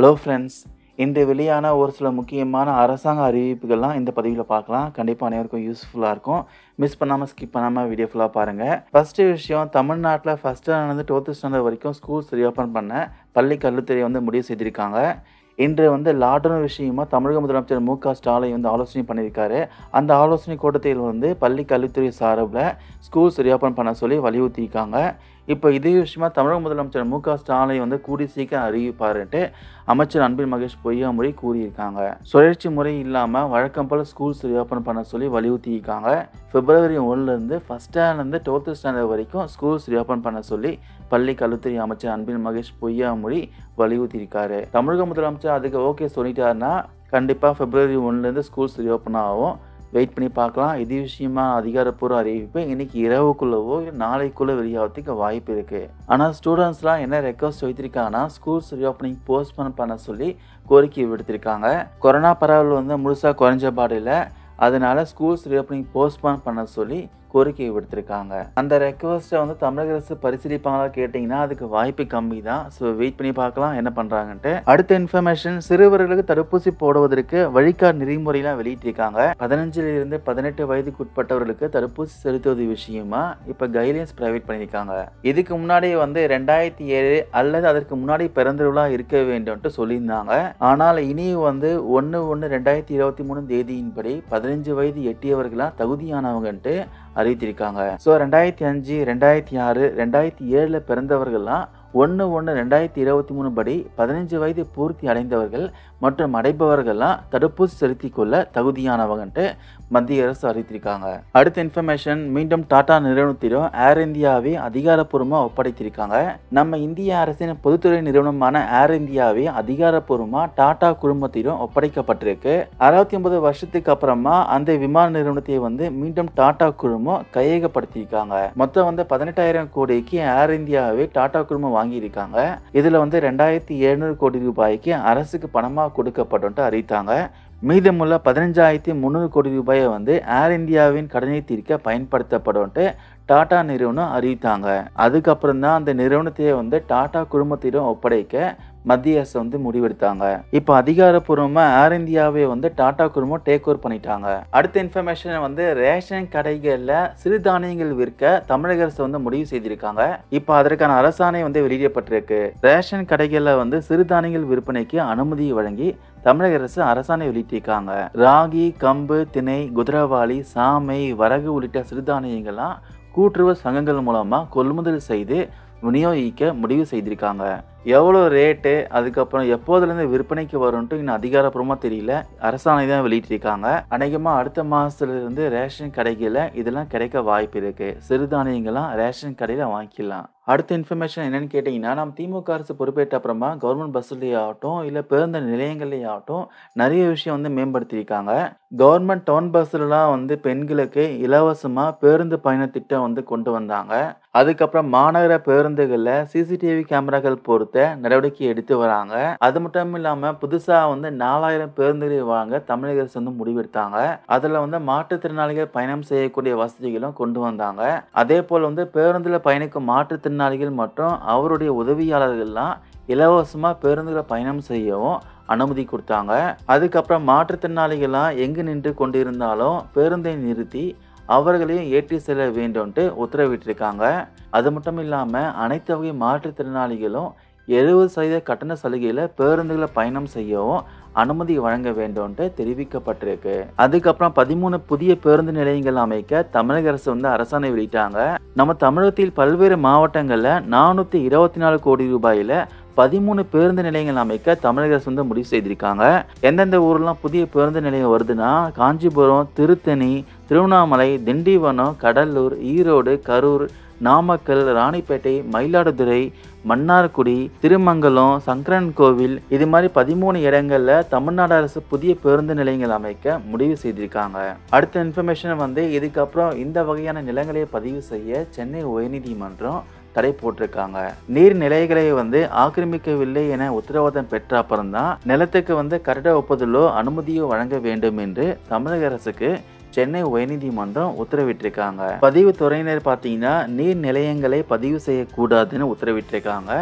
hello friends இன்று வெளியான ஒரு சில முக்கியமான அரசாங்க அறிவிப்புகள்லாம் இந்த பதிவில் பார்க்கலாம் கண்டிப்பாக அனைவருக்கும் யூஸ்ஃபுல்லாக இருக்கும் மிஸ் பண்ணாமல் ஸ்கிப் பண்ணாமல் வீடியோ ஃபுல்லாக பாருங்கள் ஃபஸ்ட்டு விஷயம் தமிழ்நாட்டில் ஃபஸ்ட் ஸ்டாண்டர்ட் டுவெல்த்து ஸ்டாண்டர்ட் வரைக்கும் ஸ்கூல்ஸ் ரீஓப்பன் பண்ண பள்ளி கல்வித்துறை வந்து முடிவு செய்திருக்காங்க இன்று வந்து லாக்டவுன் விஷயமா தமிழக முதலமைச்சர் மு க ஸ்டாலின் வந்து ஆலோசனை பண்ணியிருக்காரு அந்த ஆலோசனை கூட்டத்தில் வந்து பள்ளி கல்வித்துறை சார்பில் ஸ்கூல்ஸ் ரீஓப்பன் பண்ண சொல்லி வலியுறுத்தியிருக்காங்க இப்போ இதே விஷயமா தமிழக முதலமைச்சர் மு க ஸ்டாலின் வந்து கூடி சீக்கிரம் அறிவிப்பாருன்ட்டு அமைச்சர் அன்பில் மகேஷ் பொய்யாமொழி கூறியிருக்காங்க சுழற்சி முறை இல்லாமல் வழக்கம் போல் ஸ்கூல்ஸ் ரீஓப்பன் பண்ண சொல்லி வலியுறுத்தியிருக்காங்க பிப்ரவரி ஒன்றுலேருந்து ஃபஸ்ட் ஸ்டாண்டர்ட்லேருந்து டுவெல்த்து ஸ்டாண்டர்ட் வரைக்கும் ஸ்கூல்ஸ் ரீஓப்பன் பண்ண சொல்லி பள்ளி கல்வித்துறை அமைச்சர் அன்பில் மகேஷ் பொய்யாமொழி வலியுறுத்தியிருக்காரு தமிழக முதலமைச்சர் அதுக்கு ஓகே சொல்லிட்டாருன்னா கண்டிப்பாக பிப்ரவரி ஒன்றுலேருந்து ஸ்கூல்ஸ் ரீஓப்பன் ஆகும் வெயிட் பண்ணி பார்க்கலாம் இது விஷயமா அதிகாரப்பூர்வ அறிவிப்பு இன்னைக்கு இரவுக்குள்ளவோ இல்லை நாளைக்குள்ளே வெளியாகிறதுக்கு வாய்ப்பு இருக்குது ஆனால் ஸ்டூடெண்ட்ஸ்லாம் என்ன ரெக்வஸ்ட் வைத்திருக்காங்கன்னா ஸ்கூல்ஸ் ரீஓப்பனிங் போஸ்ட்போன் பண்ண சொல்லி கோரிக்கை விடுத்திருக்காங்க கொரோனா பரவல் வந்து முழுசாக குறைஞ்ச பாடியில் அதனால ஸ்கூல்ஸ் ரீஓப்பனிங் போஸ்ட்போன் பண்ண சொல்லி கோரிக்கை விடுத்திருக்காங்க அந்த ரெக்வஸ்ட்டை வந்து தமிழக அரசு பரிசீலிப்பாங்களா கேட்டிங்கன்னா அதுக்கு வாய்ப்பு கம்மி தான் ஸோ வெயிட் பண்ணி பார்க்கலாம் என்ன பண்ணுறாங்கன்ட்டு அடுத்த இன்ஃபர்மேஷன் சிறுவர்களுக்கு தடுப்பூசி போடுவதற்கு வழிகாட்டு நெறிமுறையெல்லாம் வெளியிட்டிருக்காங்க பதினஞ்சுல இருந்து பதினெட்டு வயதுக்கு உட்பட்டவர்களுக்கு தடுப்பூசி செலுத்துவது விஷயமா இப்போ கைட்லைன்ஸ் ப்ரைவேட் பண்ணியிருக்காங்க இதுக்கு முன்னாடி வந்து ரெண்டாயிரத்தி ஏழு அல்லது அதற்கு முன்னாடி பிறந்தவர்களாக இருக்க வேண்டும்ட்டு சொல்லியிருந்தாங்க ஆனால் இனி வந்து ஒன்று ஒன்று ரெண்டாயிரத்தி இருபத்தி மூணு தேதியின்படி பதினஞ்சு வயது எட்டியவர்களாக தகுதியானவங்கன்ட்டு அறிவித்திருக்காங்க ஸோ ரெண்டாயிரத்தி அஞ்சு ரெண்டாயிரத்தி ஆறு ரெண்டாயிரத்தி ஏழில் பிறந்தவர்கள்லாம் ஒன்று ஒன்று ரெண்டாயிரத்தி இருபத்தி மூணு படி பதினஞ்சு வயது பூர்த்தி அடைந்தவர்கள் மற்றும் அடைபவர்கள்லாம் தடுப்பூசி செலுத்திக் கொள்ள தகுதியானவங்கன்ட்டு மத்திய அரசு அறிவித்திருக்காங்க அடுத்த இன்ஃபர்மேஷன் மீண்டும் டாடா நிறுவனத்திடம் ஏர் இந்தியாவை அதிகாரப்பூர்வமாக ஒப்படைத்திருக்காங்க நம்ம இந்திய அரசின் பொதுத்துறை நிறுவனமான ஏர் இந்தியாவை அதிகாரப்பூர்வமாக டாடா குழுமத்திடம் ஒப்படைக்கப்பட்டிருக்கு அறுபத்தி ஒன்பது வருஷத்துக்கு அப்புறமா அந்த விமான நிறுவனத்தை வந்து மீண்டும் டாடா குழுமம் கையகப்படுத்தியிருக்காங்க மொத்தம் வந்து பதினெட்டாயிரம் கோடிக்கு ஏர் இந்தியாவை டாடா குழுமம் வாங்கியிருக்காங்க இதில் வந்து ரெண்டாயிரத்தி எழுநூறு கோடி ரூபாய்க்கு அரசுக்கு பணமாக கொடுக்கப்படும் அறிவித்தாங்க மீதமுள்ள பதினஞ்சாயிரத்தி முந்நூறு கோடி ரூபாயை வந்து ஏர் இந்தியாவின் கடனை தீர்க்க பயன்படுத்தப்படும்ட்டு டாடா நிறுவனம் அறிவித்தாங்க அதுக்கப்புறம் தான் அந்த நிறுவனத்தையே வந்து டாடா குழுமத்திடம் ஒப்படைக்க மத்திய அரசு வந்து முடிவெடுத்தாங்க இப்போ அதிகாரப்பூர்வமாக ஏர் இந்தியாவை வந்து டாடா குழுமம் டேக் ஓவர் பண்ணிட்டாங்க அடுத்த இன்ஃபர்மேஷன் வந்து ரேஷன் கடைகளில் சிறுதானியங்கள் விற்க தமிழக அரசு வந்து முடிவு செய்திருக்காங்க இப்போ அதற்கான அரசாணை வந்து வெளியிடப்பட்டிருக்கு ரேஷன் கடைகளில் வந்து சிறுதானியங்கள் விற்பனைக்கு அனுமதி வழங்கி தமிழக அரசு அரசாணை வெளியிட்டிருக்காங்க ராகி கம்பு திணை குதிரவாளி சாமை வரகு உள்ளிட்ட சிறுதானியங்கள்லாம் கூட்டுறவு சங்கங்கள் மூலமாக கொள்முதல் செய்து விநியோகிக்க முடிவு செய்திருக்காங்க எவ்வளோ ரேட்டு அதுக்கப்புறம் எப்போதுலேருந்து விற்பனைக்கு வரும்ன்ட்டு இன்னும் அதிகாரப்பூர்வமாக தெரியல அரசாணை தான் வெளியிட்டிருக்காங்க அநேகமாக அடுத்த மாதத்துலேருந்து ரேஷன் கடைகளில் இதெல்லாம் கிடைக்க வாய்ப்பு இருக்குது சிறுதானியங்கள்லாம் ரேஷன் கடையில் வாங்கிக்கலாம் அடுத்த இன்ஃபர்மேஷன் என்னென்னு கேட்டிங்கன்னா நம்ம திமுக அரசு பொறுப்பேற்ற அப்புறமா கவர்மெண்ட் பஸ்லேயே ஆகட்டும் இல்லை பேருந்து நிலையங்கள்லேயே ஆகட்டும் நிறைய விஷயம் வந்து மேம்படுத்தியிருக்காங்க கவர்மெண்ட் டவுன் பஸ்லலாம் வந்து பெண்களுக்கு இலவசமாக பேருந்து பயண திட்டம் வந்து கொண்டு வந்தாங்க அதுக்கப்புறம் மாநகர பேருந்துகளில் சிசிடிவி கேமராக்கள் பொறுத்த நடவடிக்கை எடுத்து வராங்க அது மட்டும் இல்லாமல் புதுசாக வந்து நாலாயிரம் பேருந்துகளை வாங்க தமிழக அரசு வந்து முடிவெடுத்தாங்க அதில் வந்து மாற்றுத்திறனாளிகள் பயணம் செய்யக்கூடிய வசதிகளும் கொண்டு வந்தாங்க அதே போல் வந்து பேருந்தில் பயணிக்கும் மாற்றுத்திறனாளிகள் மற்றும் அவருடைய உதவியாளர்கள்லாம் இலவசமாக பேருந்துகளை பயணம் செய்யவும் அனுமதி கொடுத்தாங்க அதுக்கப்புறம் மாற்றுத்திறனாளிகள்லாம் எங்கு நின்று கொண்டிருந்தாலும் பேருந்தை நிறுத்தி அவர்களையும் ஏற்றி செல்ல வேண்டும்ன்ட்டு உத்தரவிட்டிருக்காங்க அது மட்டும் இல்லாமல் அனைத்து வகை மாற்றுத்திறனாளிகளும் எழுபது சதவீத கட்டண சலுகையில் பேருந்துகளை பயணம் செய்யவும் அனுமதி வழங்க வேண்டும்ன்ட்டு தெரிவிக்கப்பட்டிருக்கு அதுக்கப்புறம் பதிமூணு புதிய பேருந்து நிலையங்கள் அமைக்க தமிழக அரசு வந்து அரசாணை வெளியிட்டாங்க நம்ம தமிழகத்தில் பல்வேறு மாவட்டங்களில் நானூற்றி இருபத்தி நாலு கோடி ரூபாயில் பதிமூணு பேருந்து நிலையங்கள் அமைக்க தமிழக அரசு வந்து முடிவு செய்திருக்காங்க எந்தெந்த ஊர்லாம் புதிய பேருந்து நிலையம் வருதுன்னா காஞ்சிபுரம் திருத்தணி திருவண்ணாமலை திண்டிவனம் கடலூர் ஈரோடு கரூர் நாமக்கல் ராணிப்பேட்டை மயிலாடுதுறை மன்னார்குடி திருமங்கலம் சங்கரன் கோவில் இது மாதிரி பதிமூணு இடங்கள்ல தமிழ்நாடு அரசு புதிய பேருந்து நிலையங்கள் அமைக்க முடிவு செய்திருக்காங்க அடுத்த இன்ஃபர்மேஷன் வந்து இதுக்கப்புறம் இந்த வகையான நிலங்களை பதிவு செய்ய சென்னை உயர்நீதிமன்றம் தடை போட்டிருக்காங்க நீர்நிலைகளை வந்து ஆக்கிரமிக்கவில்லை என உத்தரவாதம் பெற்ற அப்புறம்தான் நிலத்துக்கு வந்து கரட ஒப்புதலோ அனுமதியோ வழங்க வேண்டும் என்று தமிழக அரசுக்கு சென்னை உயர்நீதிமன்றம் உத்தரவிட்டிருக்காங்க பதிவு துறையினர் பார்த்தீங்கன்னா நீர் நிலையங்களை பதிவு செய்யக்கூடாதுன்னு உத்தரவிட்டிருக்காங்க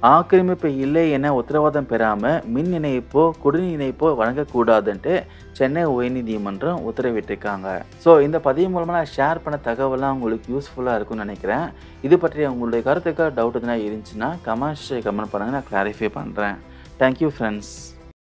ஆக்கிரமிப்பு இல்லை என உத்தரவாதம் பெறாமல் மின் இணைப்போ குடிநீர் இணைப்போ வழங்கக்கூடாதுன்ட்டு சென்னை உயர்நீதிமன்றம் உத்தரவிட்டிருக்காங்க ஸோ இந்த பதிவு மூலமாக நான் ஷேர் பண்ண தகவலாம் உங்களுக்கு யூஸ்ஃபுல்லாக இருக்கும்னு நினைக்கிறேன் இது பற்றி உங்களுடைய கருத்துக்காக டவுட் எதுனா இருந்துச்சுன்னா கமெண்ட்ஸ் கமெண்ட் பண்ணுங்கள் நான் கிளாரிஃபை பண்ணுறேன் தேங்க்யூ ஃப்ரெண்ட்ஸ்